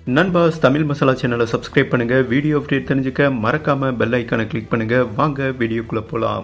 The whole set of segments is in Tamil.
நண்பாஸ் தமிழ் மசாலா சேனலை சப்ஸ்கிரைப் பண்ணுங்க வீடியோ அப்டேட் தெரிஞ்சுக்க மறக்காம பெல் ஐக்கானை கிளிக் பண்ணுங்க வாங்க வீடியோக்குள்ள போலாம்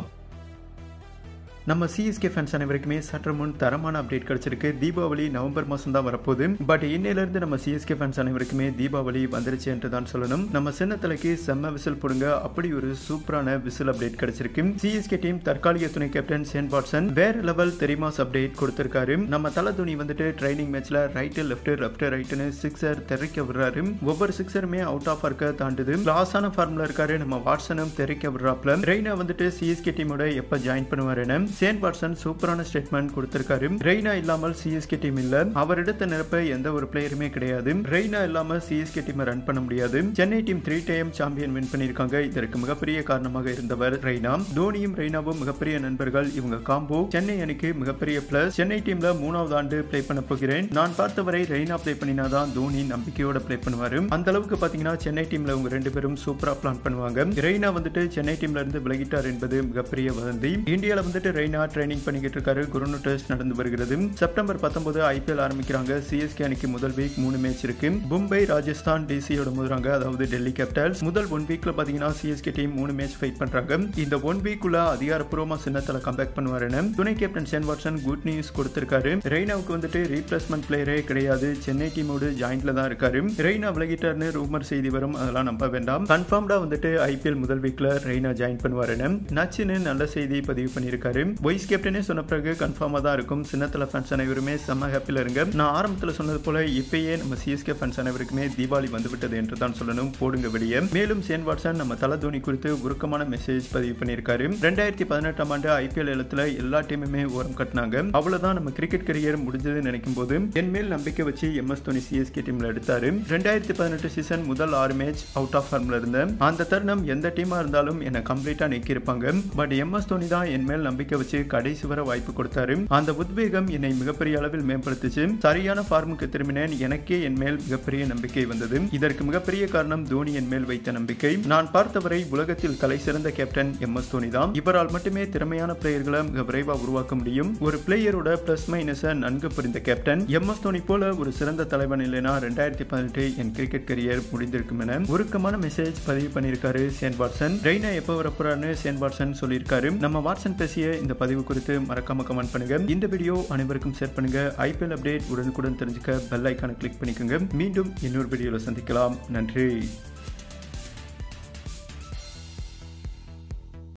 நம்ம சிஎஸ்கே ஃபேன்ஸ் அனைவருக்குமே சற்று முன் தரமான அப்டேட் கிடைச்சிருக்கு தீபாவளி நவம்பர் மாதம் தான் வரப்போகுது பட் இன்னையிலிருந்து நம்ம சிஎஸ்கே ஃபேன்ஸ் அனைவருக்குமே தீபாவளி வந்துருச்சு என்று தான் சொல்லணும் நம்ம சின்ன தலைக்கு செம்ம விசில் போடுங்க அப்படி ஒரு சூப்பரான விசில் அப்டேட் கிடைச்சிருக்கு சிஎஸ்கே டீம் தற்காலிக துணை கேப்டன் சேன் வாட்சன் வேற லெவல் தெரிமாஸ் அப்டேட் கொடுத்திருக்காரு நம்ம தலை துணி வந்துட்டு ட்ரைனிங் மேட்ச்ல ரைட்டு லெஃப்ட் லெஃப்ட் ரைட்டுன்னு சிக்ஸர் தெரிக்க விடுறாரு ஒவ்வொரு சிக்ஸருமே அவுட் ஆஃப் இருக்க தாண்டுது கிளாஸான ஃபார்ம்ல இருக்காரு நம்ம வாட்சனும் தெரிக்க விடுறாப்ல ரெய்னா வந்துட்டு சிஎஸ்கே டீமோட எப்ப ஜாயின் பண்ணுவாருன்னு சேன் வாட்சன் சூப்பரான ஸ்டேட்மெண்ட் கொடுத்திருக்காரு ரெய்னா இல்லாமல் சிஎஸ்கே டீம் இல்ல அவர் எடுத்த நிரப்ப எந்த ஒரு பிளேயருமே கிடையாது ரெய்னா இல்லாம சிஎஸ்கே டீம் ரன் பண்ண முடியாது Chennai team three time champion win பண்ணிருக்காங்க இதற்கு மிகப்பெரிய காரணமாக இருந்தவர் ரெய்னா தோனியும் ரெய்னாவும் மிகப்பெரிய நண்பர்கள் இவங்க காம்போ சென்னை அணிக்கு மிகப்பெரிய பிளஸ் சென்னை டீம்ல மூணாவது ஆண்டு பிளே பண்ண போகிறேன் நான் பார்த்தவரை ரெய்னா பிளே பண்ணினாதான் தோனி நம்பிக்கையோட பிளே பண்ணுவாரு அந்த அளவுக்கு பாத்தீங்கன்னா சென்னை டீம்ல இவங்க ரெண்டு பேரும் சூப்பரா பிளான் பண்ணுவாங்க ரெய்னா வந்துட்டு சென்னை டீம்ல இருந்து விலகிட்டார் என்பது மிகப்பெரிய வதந்தி இந்தியால வந்துட்டு ரெய்னா ட்ரைனிங் பண்ணிக்கிட்டு இருக்காரு குருனு டெஸ்ட் நடந்து வருகிறது செப்டம்பர் பத்தொன்பது ஐபிஎல் ஆரம்பிக்கிறாங்க சிஎஸ்கே அணிக்கு முதல் வீக் மூணு மேட்ச் இருக்கு மும்பை ராஜஸ்தான் டிசியோட மோதுறாங்க அதாவது டெல்லி கேபிட்டல்ஸ் முதல் ஒன் வீக்ல பாத்தீங்கன்னா சிஎஸ்கே டீம் மூணு மேட்ச் ஃபைட் பண்றாங்க இந்த ஒன் வீக்குள்ள அதிகாரப்பூர்வமா சின்னத்துல கம்பேக் பண்ணுவாருன்னு துணை captain Shane Watson good news கொடுத்திருக்காரு ரெய்னாவுக்கு வந்துட்டு ரீப்ளேஸ்மெண்ட் பிளேயரே கிடையாது சென்னை டீமோடு ஜாயின்ட்ல தான் இருக்காரு ரெய்னா விலகிட்டார்னு ரூமர் செய்தி வரும் அதெல்லாம் நம்ப வேண்டாம் கன்ஃபார்ம்டா வந்துட்டு ஐபிஎல் முதல் வீக்ல ரெய்னா ஜாயின் பண்ணுவாருன்னு நச்சுன்னு நல்ல செய்தி பதிவு பண்ணியிருக்காரு வைஸ் கேப்டனே சொன்ன பிறகு கன்ஃபார்மாக தான் இருக்கும் சின்னத்தில் ஃபேன்ஸ் அனைவருமே செம்ம ஹாப்பியில் இருங்க நான் ஆரம்பத்தில் சொன்னது போல இப்பயே நம்ம சிஎஸ்கே ஃபேன்ஸ் அனைவருக்குமே தீபாவளி வந்துவிட்டது என்று தான் சொல்லணும் போடுங்க வெளியே மேலும் சேன் வாட்சன் நம்ம தல தோனி குறித்து உருக்கமான மெசேஜ் பதிவு பண்ணியிருக்காரு ரெண்டாயிரத்தி பதினெட்டாம் ஆண்டு ஐபிஎல் எழுத்துல எல்லா டீமுமே ஓரம் கட்டினாங்க அவ்வளவுதான் நம்ம கிரிக்கெட் கரியர் முடிஞ்சதுன்னு நினைக்கும் போது என் மேல் நம்பிக்கை வச்சு எம் எஸ் தோனி சிஎஸ்கே டீம்ல எடுத்தாரு ரெண்டாயிரத்தி பதினெட்டு சீசன் முதல் ஆறு மேட்ச் அவுட் ஆஃப் ஃபார்ம்ல இருந்தேன் அந்த தருணம் எந்த டீமா இருந்தாலும் என்னை கம்ப்ளீட்டா நீக்கி இருப்பாங்க பட் எம் எஸ் தோனி தான் என் மேல் நம்பிக்கை வச்சு கடைசி வர வாய்ப்பு கொடுத்தாரு அந்த உத்வேகம் என்னை மிகப்பெரிய அளவில் மேம்படுத்துச்சு சரியான ஃபார்முக்கு திரும்பினேன் எனக்கே என் மேல் மிகப்பெரிய நம்பிக்கை வந்தது இதற்கு மிகப்பெரிய காரணம் தோனி என் மேல் வைத்த நம்பிக்கை நான் பார்த்தவரை உலகத்தில் தலை சிறந்த கேப்டன் எம் எஸ் தோனி தான் இவரால் மட்டுமே திறமையான பிளேயர்களை மிக விரைவாக உருவாக்க முடியும் ஒரு பிளேயரோட பிளஸ் மைனஸை நன்கு புரிந்த கேப்டன் எம் எஸ் தோனி போல ஒரு சிறந்த தலைவன் இல்லைனா ரெண்டாயிரத்தி பதினெட்டு என் கிரிக்கெட் கரியர் முடிந்திருக்கும் என உருக்கமான மெசேஜ் பதிவு பண்ணியிருக்காரு சேன் வாட்சன் ரெய்னா எப்போ வரப்போறான்னு சேன் வாட்சன் சொல்லியிருக்காரு நம்ம வாட்சன் பேசிய இந்த பதிவு குறித்து மறக்காம கமெண்ட் பண்ணுங்க இந்த வீடியோ அனைவருக்கும் ஷேர் பண்ணுங்க ஐபிஎல் அப்டேட் உடனுக்குடன் தெரிஞ்சுக்க பெல் ஐக்கானை கிளிக் பண்ணிக்கோங்க மீண்டும் இன்னொரு வீடியோவில் சந்திக்கலாம் நன்றி